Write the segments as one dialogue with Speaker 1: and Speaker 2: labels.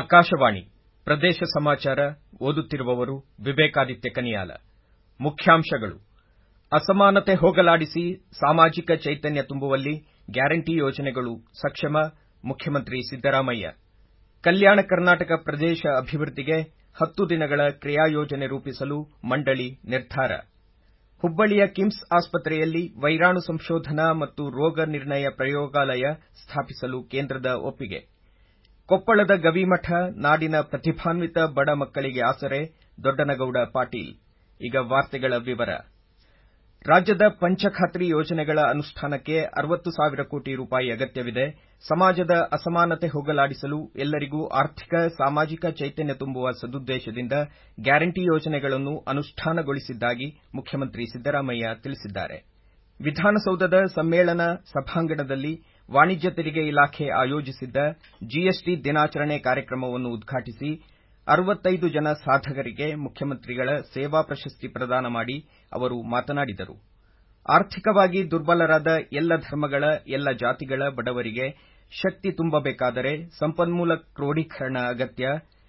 Speaker 1: ಆಕಾಶವಾಣಿ ಪ್ರದೇಶ ಸಮಾಚಾರ ಓದುತ್ತಿರುವವರು ವಿವೇಕಾದಿತ್ಯ ಕನಿಯಾಲ ಮುಖ್ಯಾಂಶಗಳು ಅಸಮಾನತೆ ಹೋಗಲಾಡಿಸಿ ಸಾಮಾಜಿಕ ಚೈತನ್ಯ ತುಂಬುವಲ್ಲಿ ಗ್ಯಾರಂಟಿ ಯೋಜನೆಗಳು ಸಕ್ಷಮ ಮುಖ್ಯಮಂತ್ರಿ ಸಿದ್ದರಾಮಯ್ಯ ಕಲ್ಯಾಣ ಕರ್ನಾಟಕ ಪ್ರದೇಶ ಅಭಿವೃದ್ಧಿಗೆ ಹತ್ತು ದಿನಗಳ ಕ್ರಿಯಾಯೋಜನೆ ರೂಪಿಸಲು ಮಂಡಳಿ ನಿರ್ಧಾರ ಹುಬ್ಬಳ್ಳಿಯ ಕಿಮ್ಸ್ ಆಸ್ಪತ್ರೆಯಲ್ಲಿ ವೈರಾಣು ಸಂಶೋಧನಾ ಮತ್ತು ರೋಗ ನಿರ್ಣಯ ಪ್ರಯೋಗಾಲಯ ಸ್ಥಾಪಿಸಲು ಕೇಂದ್ರದ ಒಪ್ಪಿಗೆ ಕೊಪ್ಪಳದ ಗವಿಮಠ ನಾಡಿನ ಪ್ರತಿಭಾನ್ವಿತ ಬಡ ಮಕ್ಕಳಿಗೆ ಆಸರೆ ದೊಡ್ಡನಗೌಡ ಪಾಟೀಲ್ ಈಗ ವಾರ್ತೆಗಳ ವಿವರ ರಾಜ್ಯದ ಪಂಚಖಾತ್ರಿ ಯೋಜನೆಗಳ ಅನುಷ್ಠಾನಕ್ಕೆ 60 ಸಾವಿರ ಕೋಟಿ ರೂಪಾಯಿ ಅಗತ್ಯವಿದೆ ಸಮಾಜದ ಅಸಮಾನತೆ ಹೋಗಲಾಡಿಸಲು ಎಲ್ಲರಿಗೂ ಆರ್ಥಿಕ ಸಾಮಾಜಿಕ ಚೈತನ್ಯ ತುಂಬುವ ಸದುದ್ದೇಶದಿಂದ ಗ್ಯಾರಂಟಿ ಯೋಜನೆಗಳನ್ನು ಅನುಷ್ಠಾನಗೊಳಿಸಿದ್ದಾಗಿ ಮುಖ್ಯಮಂತ್ರಿ ಸಿದ್ದರಾಮಯ್ಯ ತಿಳಿಸಿದ್ದಾರೆ ವಿಧಾನಸೌಧದ ಸಮ್ಮೇಳನ ಸಭಾಂಗಣದಲ್ಲಿ ವಾಣಿಜ್ಯ ತೆರಿಗೆ ಇಲಾಖೆ ಆಯೋಜಿಸಿದ್ದ ಜಿಎಸ್ಟಿ ದಿನಾಚರಣೆ ಕಾರ್ಯಕ್ರಮವನ್ನು ಉದ್ಘಾಟಿಸಿ 65 ಜನ ಸಾಧಕರಿಗೆ ಮುಖ್ಯಮಂತ್ರಿಗಳ ಸೇವಾ ಪ್ರಶಸ್ತಿ ಪ್ರದಾನ ಮಾಡಿ ಅವರು ಮಾತನಾಡಿದರು ಆರ್ಥಿಕವಾಗಿ ದುರ್ಬಲರಾದ ಎಲ್ಲ ಧರ್ಮಗಳ ಎಲ್ಲ ಜಾತಿಗಳ ಬಡವರಿಗೆ ಶಕ್ತಿ ತುಂಬಬೇಕಾದರೆ ಸಂಪನ್ಮೂಲ ಕ್ರೋಢೀಕರಣ ಅಗತ್ಯ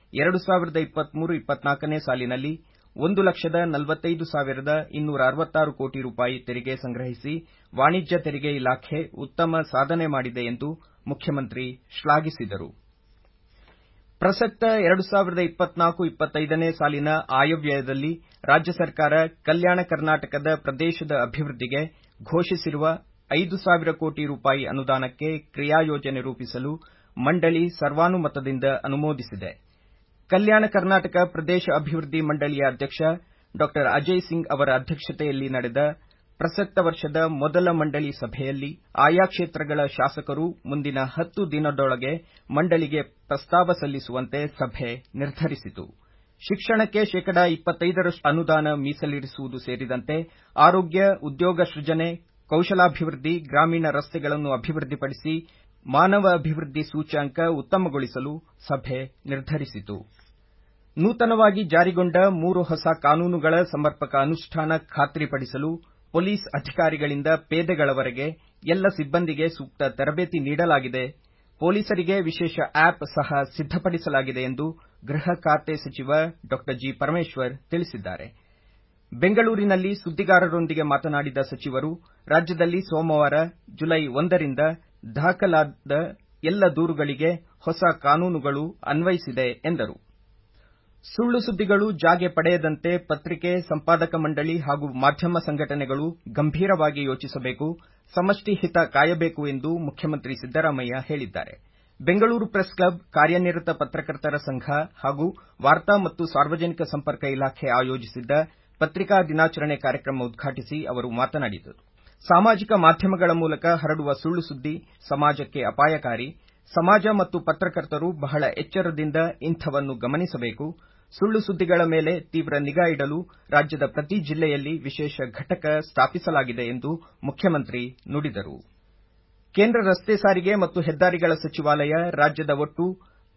Speaker 1: 2023-24ನೇ ಸಾಲಿನಲ್ಲಿ ಒಂದು ಲಕ್ಷದ 45 ಸಾವಿರದ 266 ಕೋಟಿ ರೂಪಾಯಿ ತೆರಿಗೆ ಸಂಗ್ರಹಿಸಿ ವಾಣಿಜ್ಯ ತೆರಿಗೆ ಇಲಾಖೆ ಉತ್ತಮ ಸಾಧನೆ ಮಾಡಿದೆ ಎಂದು ಮುಖ್ಯಮಂತ್ರಿ ಶ್ಲಾಘಿಸಿದರು ಪ್ರಸಕ್ತ 2024-25ನೇ ಸಾಲಿನ ಆಯವ್ಯಯದಲ್ಲಿ ರಾಜ್ಯ ಸರ್ಕಾರ ಕಲ್ಯಾಣ ಕರ್ನಾಟಕದ ಪ್ರದೇಶದ ಅಭಿವೃದ್ಧಿಗೆ ಘೋಷಿಸಿರುವ 5 ಸಾವಿರ ಕೋಟಿ ರೂಪಾಯಿ ಅನುದಾನಕ್ಕೆ ಕ್ರಿಯಾಯೋಜನೆ ರೂಪಿಸಲು ಮಂಡಳಿ ಸರ್ವಾನುಮತದಿಂದ ಅನುಮೋದಿಸಿದೆ ಕಲ್ಯಾಣ ಕರ್ನಾಟಕ ಪ್ರದೇಶ ಅಭಿವೃದ್ಧಿ ಮಂಡಳಿಯ ಅಧ್ಯಕ್ಷ ಡಾ ಅಜಯ್ ಸಿಂಗ್ ಅವರ ಅಧ್ಯಕ್ಷತೆಯಲ್ಲಿ ನಡೆದ ಪ್ರಸಕ್ತ ವರ್ಷದ ಮೊದಲ ಮಂಡಳಿ ಸಭೆಯಲ್ಲಿ ಆಯಾ ಕ್ಷೇತ್ರಗಳ ಶಾಸಕರು ಮುಂದಿನ ಹತ್ತು ದಿನದೊಳಗೆ ಮಂಡಳಿಗೆ ಪ್ರಸ್ತಾವ ಸಲ್ಲಿಸುವಂತೆ ಸಭೆ ನಿರ್ಧರಿಸಿತು ಶಿಕ್ಷಣಕ್ಕೆ ಶೇಕಡ 25ರಷ್ಟು ಅನುದಾನ ಮೀಸಲಿರಿಸುವುದು ಸೇರಿದಂತೆ ಆರೋಗ್ಯ ಉದ್ಯೋಗ ಸೃಜನೆ ಕೌಶಲಾಭಿವೃದ್ಧಿ ಗ್ರಾಮೀಣ ರಸ್ತೆಗಳನ್ನು ಅಭಿವೃದ್ಧಿಪಡಿಸಿ ಮಾನವ ಅಭಿವೃದ್ಧಿ ಸೂಚ್ಯಂಕ ಉತ್ತಮಗೊಳಿಸಲು ಸಭೆ ನಿರ್ಧರಿಸಿತು ನೂತನವಾಗಿ ಜಾರಿಗೊಂಡ ಮೂರು ಹೊಸ ಕಾನೂನುಗಳ ಸಮರ್ಪಕ ಅನುಷ್ಠಾನ ಖಾತ್ರಿಪಡಿಸಲು ಪೊಲೀಸ್ ಅಧಿಕಾರಿಗಳಿಂದ ಪೇದೆಗಳವರೆಗೆ ಎಲ್ಲ ಸಿಬ್ಬಂದಿಗೆ ಸೂಕ್ತ ತರಬೇತಿ ನೀಡಲಾಗಿದೆ ಪೊಲೀಸರಿಗೆ ವಿಶೇಷ ಆಪ್ ಸಹ ಸಿದ್ದಪಡಿಸಲಾಗಿದೆ ಎಂದು ಗೃಹ ಖಾತೆ ಸಚಿವ ಡಾ ಜಿ ಪರಮೇಶ್ವರ್ ತಿಳಿಸಿದ್ದಾರೆ ಬೆಂಗಳೂರಿನಲ್ಲಿ ಸುದ್ದಿಗಾರರೊಂದಿಗೆ ಮಾತನಾಡಿದ ಸಚಿವರು ರಾಜ್ಯದಲ್ಲಿ ಸೋಮವಾರ ಜುಲೈ ಒಂದರಿಂದ ದಾಖಲಾದ ಎಲ್ಲ ದೂರುಗಳಿಗೆ ಹೊಸ ಕಾನೂನುಗಳು ಅನ್ವಯಿಸಿದೆ ಎಂದರು ಸುಳ್ಳು ಸುದ್ದಿಗಳು ಜಾಗೆ ಪಡೆಯದಂತೆ ಪತ್ರಿಕೆ ಸಂಪಾದಕ ಮಂಡಳಿ ಹಾಗೂ ಮಾಧ್ಯಮ ಸಂಘಟನೆಗಳು ಗಂಭೀರವಾಗಿ ಯೋಚಿಸಬೇಕು ಸಮಷ್ಟಿ ಹಿತ ಕಾಯಬೇಕು ಎಂದು ಮುಖ್ಯಮಂತ್ರಿ ಸಿದ್ದರಾಮಯ್ಯ ಹೇಳಿದ್ದಾರೆ ಬೆಂಗಳೂರು ಪ್ರೆಸ್ ಕ್ಲಬ್ ಕಾರ್ಯನಿರತ ಪತ್ರಕರ್ತರ ಸಂಘ ಹಾಗೂ ವಾರ್ತಾ ಮತ್ತು ಸಾರ್ವಜನಿಕ ಸಂಪರ್ಕ ಇಲಾಖೆ ಆಯೋಜಿಸಿದ್ದ ಪತ್ರಿಕಾ ದಿನಾಚರಣೆ ಕಾರ್ಯಕ್ರಮ ಉದ್ಘಾಟಿಸಿ ಅವರು ಮಾತನಾಡಿದರು ಸಾಮಾಜಿಕ ಮಾಧ್ಯಮಗಳ ಮೂಲಕ ಹರಡುವ ಸುಳ್ಳು ಸುದ್ದಿ ಸಮಾಜಕ್ಕೆ ಅಪಾಯಕಾರಿ ಸಮಾಜ ಮತ್ತು ಪತ್ರಕರ್ತರು ಬಹಳ ಎಚ್ಚರದಿಂದ ಇಂಥವನ್ನು ಗಮನಿಸಬೇಕು ಸುಳ್ಳು ಸುದ್ದಿಗಳ ಮೇಲೆ ತೀವ್ರ ನಿಗಾ ಇಡಲು ರಾಜ್ಯದ ಪ್ರತಿ ಜಿಲ್ಲೆಯಲ್ಲಿ ವಿಶೇಷ ಘಟಕ ಸ್ಥಾಪಿಸಲಾಗಿದೆ ಎಂದು ಮುಖ್ಯಮಂತ್ರಿ ನುಡಿದರು ಕೇಂದ್ರ ರಸ್ತೆ ಸಾರಿಗೆ ಮತ್ತು ಹೆದ್ದಾರಿಗಳ ಸಚಿವಾಲಯ ರಾಜ್ಯದ ಒಟ್ಟು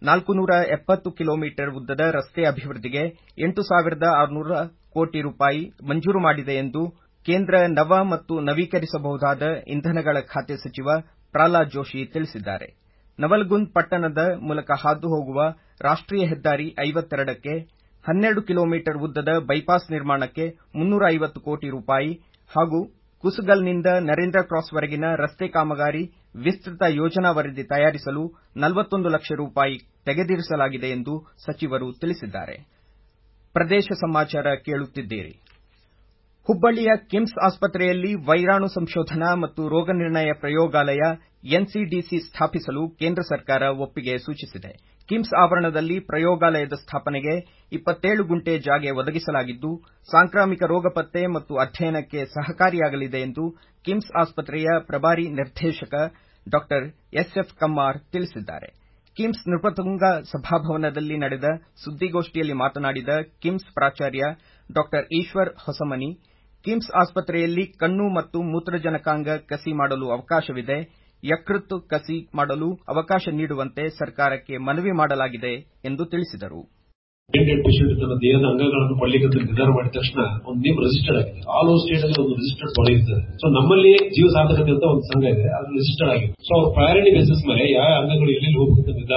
Speaker 1: 470 ಕಿಲೋಮೀಟರ್ ಉದ್ದದ ರಸ್ತೆ ಅಭಿವೃದ್ಧಿಗೆ 8600 ಕೋಟಿ ರೂಪಾಯಿ ಮಂಜೂರು ಮಾಡಿದೆ ಎಂದು ಕೇಂದ್ರ ನವ ಮತ್ತು ನವೀಕರಿಸಬಹುದಾದ ಇಂಧನಗಳ ಖಾತೆ ಸಚಿವ ಪ್ರಹ್ಲಾದ್ ಜೋಶಿ ತಿಳಿಸಿದ್ದಾರೆ ನವಲಗುಂದ್ ಪಟ್ಟಣದ ಮೂಲಕ ಹಾದು ಹೋಗುವ ರಾಷ್ಟ್ರೀಯ ಹೆದ್ದಾರಿ 52ಕ್ಕೆ 12 ಕಿಲೋಮೀಟರ್ ಉದ್ದದ ಬೈಪಾಸ್ ನಿರ್ಮಾಣಕ್ಕೆ 350 ಕೋಟಿ ರೂಪಾಯಿ ಹಾಗೂ ಕುಸಗಲ್ನಿಂದ ನರೇಂದ್ರ ಕ್ರಾಸ್ವರೆಗಿನ ರಸ್ತೆ ಕಾಮಗಾರಿ ವಿಸ್ತೃತ ಯೋಜನಾ ವರದಿ ತಯಾರಿಸಲು 41 ಲಕ್ಷ ರೂಪಾಯಿ ತೆಗೆದಿರಿಸಲಾಗಿದೆ ಎಂದು ಸಚಿವರು ತಿಳಿಸಿದ್ದಾರೆ ಪ್ರದೇಶ ಸಮಾಚಾರ ಕೇಳುತ್ತಿದ್ದೀರಿ ಹುಬ್ಬಳ್ಳಿಯ ಕಿಮ್ಸ್ ಆಸ್ಪತ್ರೆಯಲ್ಲಿ ವೈರಾಣು ಸಂಶೋಧನಾ ಮತ್ತು ರೋಗ ನಿರ್ಣಯ ಪ್ರಯೋಗಾಲಯ ಎನ್ಸಿಡಿಸಿ ಸ್ಥಾಪಿಸಲು ಕೇಂದ್ರ ಸರ್ಕಾರ ಒಪ್ಪಿಗೆ ಸೂಚಿಸಿದೆ ಕಿಮ್ಸ್ ಆವರಣದಲ್ಲಿ ಪ್ರಯೋಗಾಲಯದ ಸ್ಥಾಪನೆಗೆ 27 ಗುಂಟೆ ಜಾಗೆ ಒದಗಿಸಲಾಗಿದ್ದು ಸಾಂಕ್ರಾಮಿಕ ರೋಗ ಪತ್ತೆ ಮತ್ತು ಅಧ್ಯಯನಕ್ಕೆ ಸಹಕಾರಿಯಾಗಲಿದೆ ಎಂದು ಕಿಮ್ಸ್ ಆಸ್ಪತ್ರೆಯ ಪ್ರಭಾರಿ ನಿರ್ದೇಶಕ ಡಾ ಎಸ್ಎಫ್ ಕಮ್ಮಾರ್ ತಿಳಿಸಿದ್ದಾರೆ ಕಿಮ್ಸ್ ನೃಪತುಂಗ ಸಭಾಭವನದಲ್ಲಿ ನಡೆದ ಸುದ್ದಿಗೋಷ್ಠಿಯಲ್ಲಿ ಮಾತನಾಡಿದ ಕಿಮ್ಸ್ ಪ್ರಾಚಾರ್ಯ ಡಾ ಈಶ್ವರ್ ಹೊಸಮನಿ ಕಿಮ್ಸ್ ಆಸ್ಪತ್ರೆಯಲ್ಲಿ ಕಣ್ಣು ಮತ್ತು ಮೂತ್ರಜನಕಾಂಗ ಕಸಿ ಮಾಡಲು ಅವಕಾಶವಿದೆ ಯಕೃತ್ತು ಕಸಿ ಮಾಡಲು ಅವಕಾಶ ನೀಡುವಂತೆ ಸರ್ಕಾರಕ್ಕೆ ಮನವಿ ಮಾಡಲಾಗಿದೆ ಎಂದು ತಿಳಿಸಿದರು
Speaker 2: ಇಂಡಿಯನ್ ಪೇಷಂಟ್ ತನ್ನ ದೇಹದ ಅಂಗಗಳನ್ನು ಕೊಡ್ಲಿಕ್ಕೆ ನಿರ್ಧಾರ ಮಾಡಿದ ತಕ್ಷಣ ಒಂದು ನೇಮ್ ರಿಜಿಸ್ಟರ್ಡ್ ಆಗಿದೆ ಆಲ್ ಓವರ್ ಸ್ಟೇಟ್ ಅಲ್ಲಿ ಒಂದು ರಿಜಿಸ್ಟರ್ಡ್ ಬಾಡಿ ಇರ್ತದೆ ಸೊ ನಮ್ಮಲ್ಲಿ ಜೀವ ಸಾರ್ಥಕತೆ ಅಂತ ಒಂದು ಸಂಘ ಇದೆ ಅದು ರಿಜಿಸ್ಟರ್ಡ್ ಆಗಿದೆ ಸೊ ಅವ್ರ ಪ್ರಯಾರಿಟಿ ಬೇಸಿಸ್ ಮೇಲೆ ಯಾವ ಅಂಗಗಳು ಎಲ್ಲಿ ಹೋಗಬೇಕು ಅಂತ ನಿರ್ಧಾರ ಮಾಡ್ತಾರೆ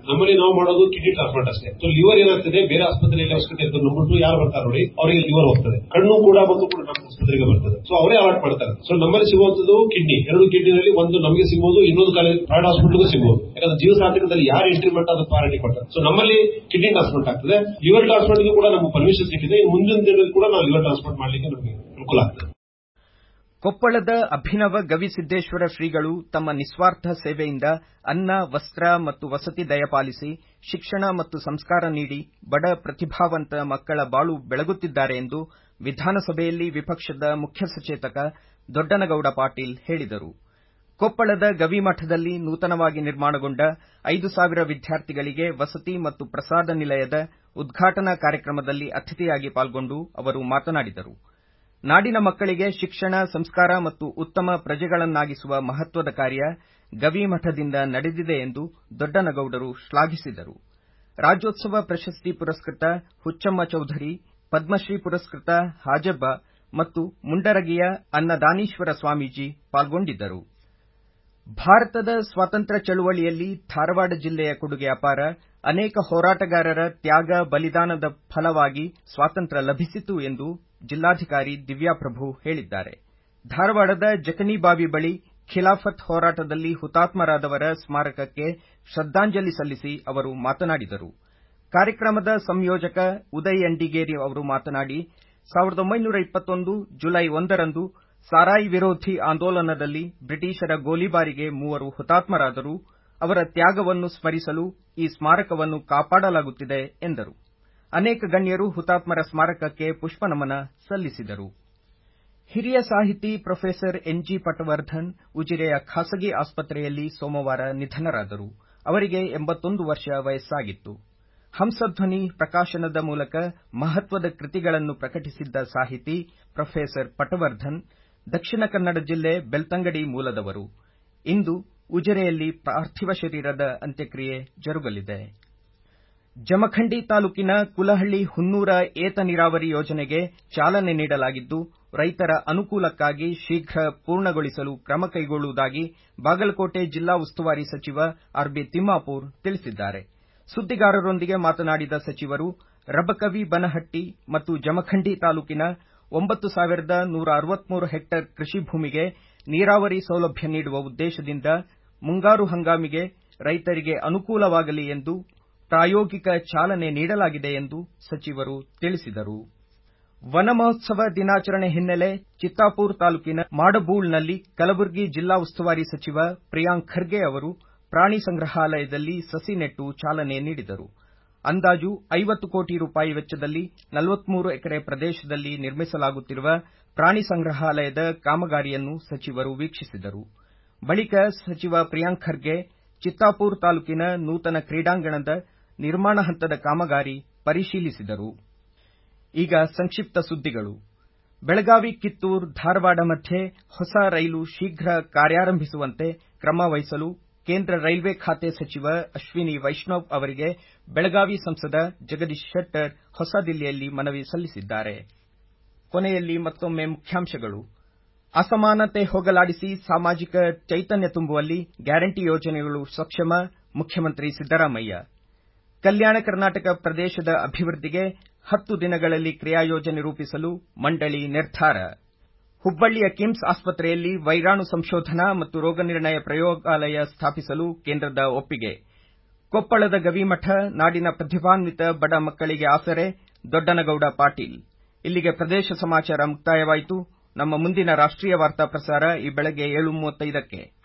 Speaker 2: ನಮ್ಮಲ್ಲಿ ನಾವು ಮಾಡೋದು ಕಿಡ್ನಿ ಟ್ರಾನ್ಸ್ಪ್ಲಾಂಟ್ ಅಷ್ಟೇ ಸೊ ಲಿವರ್ ಏನಾಗ್ತದೆ ಬೇರೆ ಆಸ್ಪತ್ರೆಯಲ್ಲಿ ಅವಶ್ಯಕತೆ ಇರ್ತದೆ ನಂಬಿಟ್ಟು ಯಾರು ಬರ್ತಾರೆ ನೋಡಿ ಅವರಿಗೆ ಲಿವರ್ ಹೋಗ್ತದೆ ಕಣ್ಣು ಕೂಡ ಬಂದು ಕೂಡ ನಮ್ಮ ಆಸ್ಪತ್ರೆಗೆ ಬರ್ತದೆ ಸೊ ಅವರೇ ಅಲಾಟ್ ಮಾಡ್ತಾರೆ ಸೊ ನಮ್ಮಲ್ಲಿ ಸಿಗುವಂತದ್ದು ಕಿಡ್ನಿ ಎರಡು ಕಿಡ್ನಿನಲ್ಲಿ ಒಂದು ನಮಗೆ ಸಿಗಬಹುದು ಇನ್ನೊಂದು ಕಾಲೇಜ್ ಪ್ರೈವೇಟ್ ಹಾಸ್ಪಿಟಲ್ಗೂ ಸಿಗಬಹುದು ಯಾಕಂದ್ರೆ ಜೀವ ಸಾರ್ಥಕದಲ್ಲಿ ಯಾರು ಎಂಟ್ರಿ ಮಾಡ್ತಾರೆ ಅದು ಪಾರಂಟಿ ಕೊಡ್ತಾರೆ ಸೊ ನಮ್ಮಲ್ಲಿ ಕಿಡ್ನಿ ಟ್ರಾನ್ಸ್ಪ್ಲಾಂಟ್ ಆಗ್ತದೆ ಲಿವರ್ ಟ್ರಾನ್ಸ್ಪ್ಲಾಂಟ್ ಕೂಡ ನಮಗೆ ಪರ್ಮಿಷನ್ ಸಿಕ್ಕಿದೆ ಮುಂದಿನ ದಿನದಲ್ಲಿ ಕೂಡ ನಾವು ಲಿವರ್ ಟ್ರಾನ್ಸ್ಪ್ಲಾಂಟ್ ಮಾಡಲಿಕ್ಕೆ ನಮಗೆ ಅನುಕೂಲ ಆಗ್ತದೆ
Speaker 1: ಕೊಪ್ಪಳದ ಅಭಿನವ ಗವಿಸಿದ್ದೇಶ್ವರ ಶ್ರೀಗಳು ತಮ್ಮ ನಿಸ್ವಾರ್ಥ ಸೇವೆಯಿಂದ ಅನ್ನ ವಸ್ತ್ರ ಮತ್ತು ವಸತಿ ದಯಪಾಲಿಸಿ ಶಿಕ್ಷಣ ಮತ್ತು ಸಂಸ್ಕಾರ ನೀಡಿ ಬಡ ಪ್ರತಿಭಾವಂತ ಮಕ್ಕಳ ಬಾಳು ಬೆಳಗುತ್ತಿದ್ದಾರೆ ಎಂದು ವಿಧಾನಸಭೆಯಲ್ಲಿ ವಿಪಕ್ಷದ ಮುಖ್ಯ ಸಚೇತಕ ದೊಡ್ಡನಗೌಡ ಪಾಟೀಲ್ ಹೇಳಿದರು ಕೊಪ್ಪಳದ ಗವಿಮಠದಲ್ಲಿ ನೂತನವಾಗಿ ನಿರ್ಮಾಣಗೊಂಡ ಐದು ಸಾವಿರ ವಿದ್ಯಾರ್ಥಿಗಳಿಗೆ ವಸತಿ ಮತ್ತು ಪ್ರಸಾದ ನಿಲಯದ ಉದ್ಘಾಟನಾ ಕಾರ್ಯಕ್ರಮದಲ್ಲಿ ಅತಿಥಿಯಾಗಿ ಪಾಲ್ಗೊಂಡು ಅವರು ಮಾತನಾಡಿದರು ನಾಡಿನ ಮಕ್ಕಳಿಗೆ ಶಿಕ್ಷಣ ಸಂಸ್ಕಾರ ಮತ್ತು ಉತ್ತಮ ಪ್ರಜೆಗಳನ್ನಾಗಿಸುವ ಮಹತ್ವದ ಕಾರ್ಯ ಗವಿಮಠದಿಂದ ನಡೆದಿದೆ ಎಂದು ದೊಡ್ಡನಗೌಡರು ಶ್ಲಾಘಿಸಿದರು ರಾಜ್ಯೋತ್ಸವ ಪ್ರಶಸ್ತಿ ಪುರಸ್ಕೃತ ಹುಚ್ಚಮ್ಮ ಚೌಧರಿ ಪದ್ಮಶ್ರೀ ಪುರಸ್ಕೃತ ಹಾಜಬ್ಬ ಮತ್ತು ಮುಂಡರಗಿಯ ಅನ್ನದಾನೀಶ್ವರ ಸ್ವಾಮೀಜಿ ಪಾಲ್ಗೊಂಡಿದ್ದರು ಭಾರತದ ಸ್ವಾತಂತ್ರ್ಯ ಚಳುವಳಿಯಲ್ಲಿ ಧಾರವಾಡ ಜಿಲ್ಲೆಯ ಕೊಡುಗೆ ಅಪಾರ ಅನೇಕ ಹೋರಾಟಗಾರರ ತ್ಯಾಗ ಬಲಿದಾನದ ಫಲವಾಗಿ ಸ್ವಾತಂತ್ರ್ಯ ಲಭಿಸಿತು ಎಂದು ಜಿಲ್ಲಾಧಿಕಾರಿ ದಿವ್ಯಾಪ್ರಭು ಹೇಳಿದ್ದಾರೆ ಧಾರವಾಡದ ಜಕಣಿಬಾವಿ ಬಳಿ ಖಿಲಾಫತ್ ಹೋರಾಟದಲ್ಲಿ ಹುತಾತ್ಮರಾದವರ ಸ್ಮಾರಕಕ್ಕೆ ಶ್ರದ್ದಾಂಜಲಿ ಸಲ್ಲಿಸಿ ಅವರು ಮಾತನಾಡಿದರು ಕಾರ್ಯಕ್ರಮದ ಸಂಯೋಜಕ ಉದಯ್ ಅಂಡಿಗೇರಿ ಅವರು ಮಾತನಾಡಿ 1921 ಜುಲೈ ಒಂದರಂದು ಸಾರಾಯಿ ವಿರೋಧಿ ಆಂದೋಲನದಲ್ಲಿ ಬ್ರಿಟಿಷರ ಗೋಲಿಬಾರಿಗೆ ಮೂವರು ಹುತಾತ್ಮರಾದರು ಅವರ ತ್ಯಾಗವನ್ನು ಸ್ಮರಿಸಲು ಈ ಸ್ಮಾರಕವನ್ನು ಕಾಪಾಡಲಾಗುತ್ತಿದೆ ಎಂದರು ಅನೇಕ ಗಣ್ಯರು ಹುತಾತ್ಮರ ಸ್ಮಾರಕಕ್ಕೆ ಪುಷ್ಪನಮನ ಸಲ್ಲಿಸಿದರು ಹಿರಿಯ ಸಾಹಿತಿ ಪ್ರೊಫೆಸರ್ ಎನ್ಜಿ ಪಟವರ್ಧನ್ ಉಜಿರೆಯ ಖಾಸಗಿ ಆಸ್ಪತ್ರೆಯಲ್ಲಿ ಸೋಮವಾರ ನಿಧನರಾದರು ಅವರಿಗೆ 81 ವರ್ಷ ವಯಸ್ಸಾಗಿತ್ತು ಹಂಸಧ್ವನಿ ಪ್ರಕಾಶನದ ಮೂಲಕ ಮಹತ್ವದ ಕೃತಿಗಳನ್ನು ಪ್ರಕಟಿಸಿದ್ದ ಸಾಹಿತಿ ಪ್ರೊಫೆಸರ್ ಪಟವರ್ಧನ್ ದಕ್ಷಿಣ ಕನ್ನಡ ಜಿಲ್ಲೆ ಬೆಳ್ತಂಗಡಿ ಮೂಲದವರು ಇಂದು ಉಜಿರೆಯಲ್ಲಿ ಪಾರ್ಥಿವ ಶರೀರದ ಅಂತ್ಯಕ್ರಿಯೆ ಜರುಗಲಿದೆ ಜಮಖಂಡಿ ತಾಲೂಕಿನ ಕುಲಹಳ್ಳಿ ಹುನ್ನೂರ ಏತ ನೀರಾವರಿ ಯೋಜನೆಗೆ ಚಾಲನೆ ನೀಡಲಾಗಿದ್ದು ರೈತರ ಅನುಕೂಲಕ್ಕಾಗಿ ಶೀಘ್ರ ಪೂರ್ಣಗೊಳಿಸಲು ಕ್ರಮ ಕೈಗೊಳ್ಳುವುದಾಗಿ ಬಾಗಲಕೋಟೆ ಜಿಲ್ಲಾ ಉಸ್ತುವಾರಿ ಸಚಿವ ಆರ್ಬಿ ತಿಮ್ಮಾಪೂರ್ ತಿಳಿಸಿದ್ದಾರೆ ಸುದ್ದಿಗಾರರೊಂದಿಗೆ ಮಾತನಾಡಿದ ಸಚಿವರು ರಬಕವಿ ಬನಹಟ್ಟಿ ಮತ್ತು ಜಮಖಂಡಿ ತಾಲೂಕಿನ 9163 ಹೆಕ್ಟೇರ್ ಕೃಷಿ ಭೂಮಿಗೆ ನೀರಾವರಿ ಸೌಲಭ್ಯ ನೀಡುವ ಉದ್ದೇಶದಿಂದ ಮುಂಗಾರು ಹಂಗಾಮಿಗೆ ರೈತರಿಗೆ ಅನುಕೂಲವಾಗಲಿ ಎಂದು ಪ್ರಾಯೋಗಿಕ ಚಾಲನೆ ನೀಡಲಾಗಿದೆ ಎಂದು ಸಚಿವರು ತಿಳಿಸಿದರು ವನ ಮಹೋತ್ಸವ ದಿನಾಚರಣೆ ಹಿನ್ನೆಲೆ ಚಿತ್ತಾಪೂರ್ ತಾಲೂಕಿನ ಮಾಡಬೂಳ್ನಲ್ಲಿ ಕಲಬುರಗಿ ಜಿಲ್ಲಾ ಉಸ್ತುವಾರಿ ಸಚಿವ ಪ್ರಿಯಾಂಕ್ ಖರ್ಗೆ ಅವರು ಪ್ರಾಣಿ ಸಂಗ್ರಹಾಲಯದಲ್ಲಿ ಸಸಿ ನೆಟ್ಟು ಚಾಲನೆ ನೀಡಿದರು ಅಂದಾಜು 50 ಕೋಟಿ ರೂಪಾಯಿ ವೆಚ್ಚದಲ್ಲಿ 43 ಎಕರೆ ಪ್ರದೇಶದಲ್ಲಿ ನಿರ್ಮಿಸಲಾಗುತ್ತಿರುವ ಪ್ರಾಣಿ ಸಂಗ್ರಹಾಲಯದ ಕಾಮಗಾರಿಯನ್ನು ಸಚಿವರು ವೀಕ್ಷಿಸಿದರು ಬಳಿಕ ಸಚಿವ ಪ್ರಿಯಾಂಕ್ ಖರ್ಗೆ ಚಿತ್ತಾಪೂರ್ ತಾಲೂಕಿನ ನೂತನ ಕ್ರೀಡಾಂಗಣದ ನಿರ್ಮಾಣ ಹಂತದ ಕಾಮಗಾರಿ ಪರಿಶೀಲಿಸಿದರು ಈಗ ಸಂಕ್ಷಿಪ್ತ ಸುದ್ದಿಗಳು ಬೆಳಗಾವಿ ಕಿತ್ತೂರ್ ಧಾರವಾಡ ಮಧ್ಯೆ ಹೊಸ ರೈಲು ಶೀಘ್ರ ಕಾರ್ಯಾರಂಭಿಸುವಂತೆ ಕ್ರಮ ವಹಿಸಲು ಕೇಂದ್ರ ರೈಲ್ವೆ ಖಾತೆ ಸಚಿವ ಅಶ್ವಿನಿ ವೈಷ್ಣವ್ ಅವರಿಗೆ ಬೆಳಗಾವಿ ಸಂಸದ ಜಗದೀಶ್ ಶೆಟ್ಟರ್ ಹೊಸದಿಲ್ಲಿಯಲ್ಲಿ ಮನವಿ ಸಲ್ಲಿಸಿದ್ದಾರೆ ಕೊನೆಯಲ್ಲಿ ಮತ್ತೊಮ್ಮೆ ಮುಖ್ಯಾಂಶಗಳು ಅಸಮಾನತೆ ಹೋಗಲಾಡಿಸಿ ಸಾಮಾಜಿಕ ಚೈತನ್ಯ ತುಂಬುವಲ್ಲಿ ಗ್ಯಾರಂಟಿ ಯೋಜನೆಗಳು ಸಕ್ಷಮ ಮುಖ್ಯಮಂತ್ರಿ ಸಿದ್ದರಾಮಯ್ಯ ಕಲ್ಯಾಣ ಕರ್ನಾಟಕ ಪ್ರದೇಶದ ಅಭಿವೃದ್ಧಿಗೆ ಹತ್ತು ದಿನಗಳಲ್ಲಿ ಕ್ರಿಯಾಯೋಜನೆ ರೂಪಿಸಲು ಮಂಡಳಿ ನಿರ್ಧಾರ ಹುಬ್ಬಳ್ಳಿಯ ಕಿಮ್ಸ್ ಆಸ್ಪತ್ರೆಯಲ್ಲಿ ವೈರಾಣು ಸಂಶೋಧನಾ ಮತ್ತು ರೋಗನಿರ್ಣಯ ಪ್ರಯೋಗಾಲಯ ಸ್ಥಾಪಿಸಲು ಕೇಂದ್ರದ ಒಪ್ಪಿಗೆ ಕೊಪ್ಪಳದ ಗವಿಮಠ ನಾಡಿನ ಪ್ರತಿಭಾನ್ವಿತ ಬಡ ಮಕ್ಕಳಿಗೆ ಆಸರೆ ದೊಡ್ಡನಗೌಡ ಪಾಟೀಲ್ ಇಲ್ಲಿಗೆ ಪ್ರದೇಶ ಸಮಾಚಾರ ಮುಕ್ತಾಯವಾಯಿತು ನಮ್ಮ ಮುಂದಿನ ರಾಷ್ಟ್ರೀಯ ವಾರ್ತಾ ಪ್ರಸಾರ ಈ ಬೆಳಗ್ಗೆ 7:35ಕ್ಕೆ